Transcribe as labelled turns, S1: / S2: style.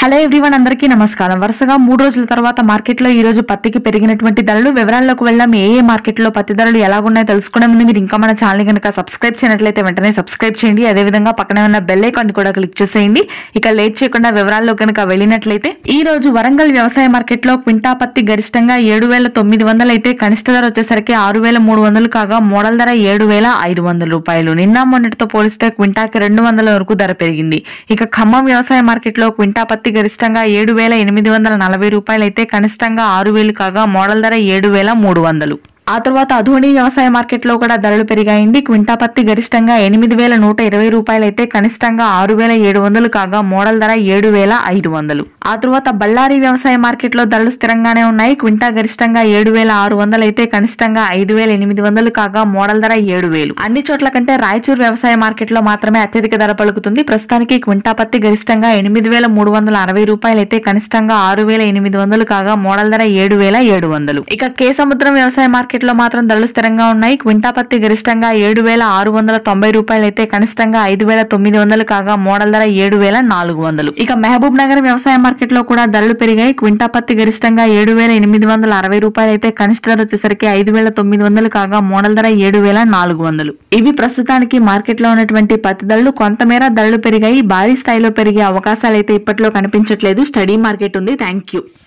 S1: hello everyone అందరికీ నమస్కారం వరుసగా మూడు రోజుల తర్వాత మార్కెట్లో ఈ రోజు పత్తికి పెరిగినటువంటి ధరలు వివరాల్లోకి వెళ్దాం ఏ ఏ మార్కెట్లో పత్తి ధరలు ఎలా ఉన్నాయో తెలుసుకునే ముందు మీరు ఇంకా మన ఛానల్ కనుక సబ్స్క్రైబ్ చేయనట్లయితే వెంటనే సబ్స్క్రైబ్ చేయండి అదేవిధంగా పక్కనే ఉన్న బెల్ ఐకాన్ కూడా క్లిక్ చేసేయండి ఇక లేట్ చేయకుండా వివరాల్లో కనుక వెళ్ళినట్లయితే ఈ రోజు వరంగల్ వ్యవసాయ మార్కెట్లో క్వింటా పత్తి గరిష్టంగా ఏడు వేల తొమ్మిది వందలు అయితే కనిష్ట ధర వచ్చేసరికి ఆరు వేల మూడు వందలు కాగా మోడల్ ధర ఏడు వేల ఐదు వందల రూపాయలు నిన్న మొన్నటితో పోలిస్తే క్వింటాకి రెండు వందల వరకు ధర పెరిగింది ఇక ఖమ్మం వ్యవసాయ మార్కెట్లో క్వింటా పత్తి గరిష్టంగా ఏడు వేల ఎనిమిది వందల నలభై రూపాయలు అయితే కనిష్టంగా ఆరు వేలు కాగా మోడల్ ధర ఏడు వేల మూడు వందలు ఆ తర్వాత అధోని వ్యవసాయ మార్కెట్లో కూడా ధరలు పెరిగాయండి క్వింటా పత్తి గరిష్టంగా ఎనిమిది వేల నూట ఇరవై రూపాయలు అయితే కనిష్టంగా ఆరు వేల ఏడు వందలు కాగా మోడల్ ధర ఏడు వేల ఐదు వందలు ఆ తర్వాత బళ్ళారి వ్యవసాయ మార్కెట్లో ధరలు స్థిరంగానే ఉన్నాయి క్వింటా గరిష్టంగా ఏడు వేల ఆరు వందలు అయితే కనిష్టంగా ఐదు వేల ఎనిమిది వందలు కాగా మోడల్ ధర ఏడు వేలు అన్ని చోట్ల కంటే రాయచూరు వ్యవసాయ మార్కెట్లో మాత్రమే అత్యధిక ధర పలుకుతుంది ప్రస్తుతానికి క్వింటా పత్తి గరిష్టంగా ఎనిమిది వేల మూడు వందల అరవై రూపాయలు అయితే కనిష్టంగా ఆరు వేల ఎనిమిది వందలు కాగా మోడల్ ధర ఏడు వేల ఏడు వందలు ఇక కే సముద్రం వ్యవసాయ మార్కెట్లో మాత్రం ధరలు స్థిరంగా ఉన్నాయి క్వింటా పత్తి గరిష్టంగా ఏడు వేల ఆరు వందల తొంభై రూపాయలు అయితే కనిష్టంగా ఐదు వేల తొమ్మిది వందలు కాగా మోడల్ ధర ఏడు వేల నాలుగు వందలు ఇక మహబూబ్ నగర్ వ్యవసాయ మార్కెట్ లో కూడా ధరలు పెరిగాయి క్వింటా పత్తి గరిష్టంగా ఏడు వేల ఎనిమిది వందల అరవై రూపాయలు అయితే కనిష్ట ధర వచ్చేసరికి ఐదు వేల తొమ్మిది వందలు కాగా మోడల్ ధర ఏడు వేల నాలుగు వందలు ఇవి ప్రస్తుతానికి మార్కెట్ లో ఉన్నటువంటి పత్తి ధరలు కొంతమేర ధరలు పెరిగాయి భారీ స్థాయిలో పెరిగే అవకాశాలు అయితే ఇప్పట్లో కనిపించట్లేదు స్టడీ మార్కెట్ ఉంది థ్యాంక్ యూ